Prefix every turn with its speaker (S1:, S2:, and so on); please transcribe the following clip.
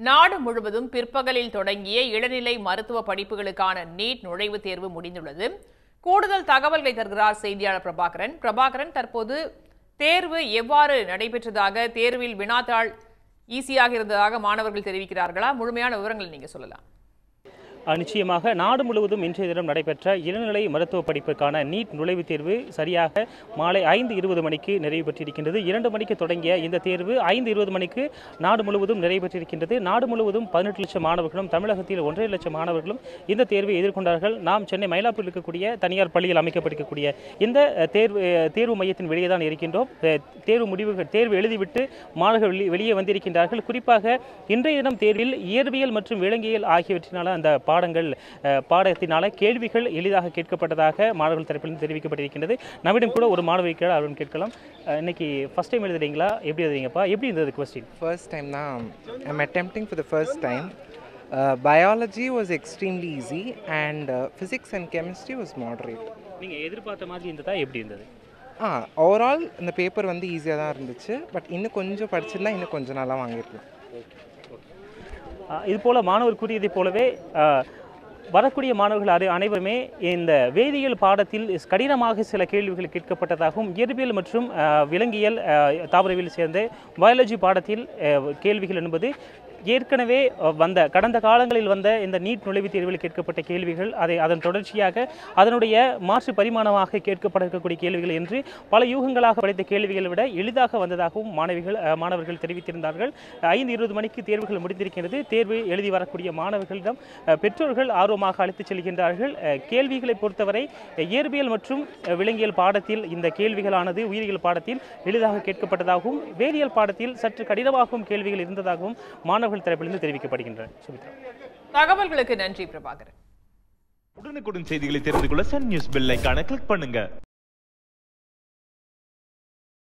S1: நாடு முழுவதும் பிற்பகலில் தொடங்கிய இளநிலை மருத்துவ படிப்புகளுக்கான நீட் நுழைவுத் தேர்வு முடிந்துள்ளது கூடுதல் தகவல்களை தருகிறார் செய்தியாளர் பிரபாகரன் பிரபாகரன் தற்போது தேர்வு எவ்வாறு நடைபெற்றதாக தேர்வில் வினாத்தாள் ஈஸியாக இருந்ததாக மாணவர்கள் தெரிவிக்கிறார்களா முழுமையான விவரங்கள் நீங்க சொல்லலாம்
S2: அஹ் நிச்சயமாக நாடு முழுவதும் இன்றைய தினம் நடைபெற்ற இளநிலை மருத்துவ படிப்பிற்கான நீட் நுழைவுத் தேர்வு சரியாக மாலை ஐந்து இருபது மணிக்கு நிறைவு பெற்றிருக்கின்றது இரண்டு மணிக்கு தொடங்கிய இந்த தேர்வு ஐந்து இருபது மணிக்கு நாடு முழுவதும் நிறைவு பெற்றிருக்கின்றது நாடு முழுவதும் பதினெட்டு லட்சம் மாணவர்களும் தமிழகத்தில் ஒன்றரை லட்சம் மாணவர்களும் இந்த தேர்வை எதிர்கொண்டார்கள் நாம் சென்னை மயிலாப்பூரில் இருக்கக்கூடிய தனியார் பள்ளியில் அமைக்கப்பட்டிருக்கக்கூடிய இந்த அஹ், தேர்வு அஹ், தேர்வு மையத்தின் வெளியே தான் இருக்கின்றோம் அஹ், தேர்வு முடிவுகள் தேர்வு எழுதிவிட்டு மாணவர்கள் வெளி- வெளியே வந்திருக்கின்றார்கள் குறிப்பாக இன்றைய தினம் தேர்வில் இயற்பியல் மற்றும் விலங்கியல் ஆகியவற்றினால அந்த பாடங்கள் அஹ், பாடத்தினால கேள்விகள் எளிதாக கேட்கப்பட்டதாக மாணவர்கள் தரப்பிலிருந்து தெரிவிக்கப்பட்டிருக்கின்றது நம்மிடம் கூட ஒரு மாணவி இருக்கிறார் அவரிடம் கேட்கலாம் அஹ், இன்னைக்கு ஃபர்ஸ்ட் டைம் எழுதுறீங்களா எப்படி எழுதுறீங்கப்பா எப்படி இருந்தது question
S3: First time now, I'm attempting for the first time. Uh, biology was extremely easy, and uh, physics and chemistry was moderate.
S2: நீங்கள் எதிர்பார்த்த மாதிரி இருந்ததா எப்படி இருந்தது
S3: ஆ ஓவரால் இந்த பேப்பர் வந்து ஈஸியாக தான் இருந்துச்சு பட் இன்னும் கொஞ்சம் படிச்சிருந்தா இன்னும் கொஞ்சம் நல்லா வாங்கியிருக்கலாம்
S2: அஹ், இது போல மாணவர் கூறியதைப் போலவே அஹ், வரக்கூடிய மாணவர்கள் அனை- அனைவருமே இந்த வேதியியல் பாடத்தில் கடினமாக சில கேள்விகள் கேட்கப்பட்டதாகவும் இயற்பியல் மற்றும் அஹ், விலங்கியல் அஹ், தாவரவியல் சேர்ந்த பயாலஜி பாடத்தில் அஹ், கேள்விகள் என்பது ஏற்கனவே அஹ், வந்த கடந்த காலங்களில் வந்த இந்த நீட் நுழைவுத் தேர்வில் கேட்கப்பட்ட கேள்விகள் அதை அதன் தொடர்ச்சியாக அதனுடைய மாற்று பரிமாணமாக கேட்கப்பட இருக்கக்கூடிய கேள்விகள் என்று பல யூகங்களாக படைத்த கேள்விகளை விட எளிதாக வந்ததாகவும் மாணவிகள் அஹ், மாணவர்கள் தெரிவித்திருந்தார்கள் ஐந்து இருபது மணிக்கு தேர்வுகள் முடிந்திருக்கிறது தேர்வு எழுதி வரக்கூடிய மாணவர்களிடம் அஹ், பெற்றோர்கள் ஆர்வமாக அழைத்துச் செல்கின்றார்கள் அஹ், கேள்விகளை பொறுத்தவரை அஹ், இயற்பியல் மற்றும் அஹ், விலங்கியல் பாடத்தில் இந்த கேள்விகளானது உயிரியல் பாடத்தில் எளிதாக கேட்கப்பட்டதாகவும் வேதியியல் பாடத்தில் சற்று கடினமாகவும் கேள்விகள் இருந்ததாகவும் மாணவர்கள் தரப்பிலிருந்து தெரிவிக்கப்படுகின்றன சுமித்ரா
S1: தகவல்களுக்கு நன்றி பிரபாகரன்
S4: உடனுக்குடன் செய்திகளை தெரிந்து கொள்ள சன் நியூஸ் பெல் ஐகானை கிளிக் பண்ணுங்க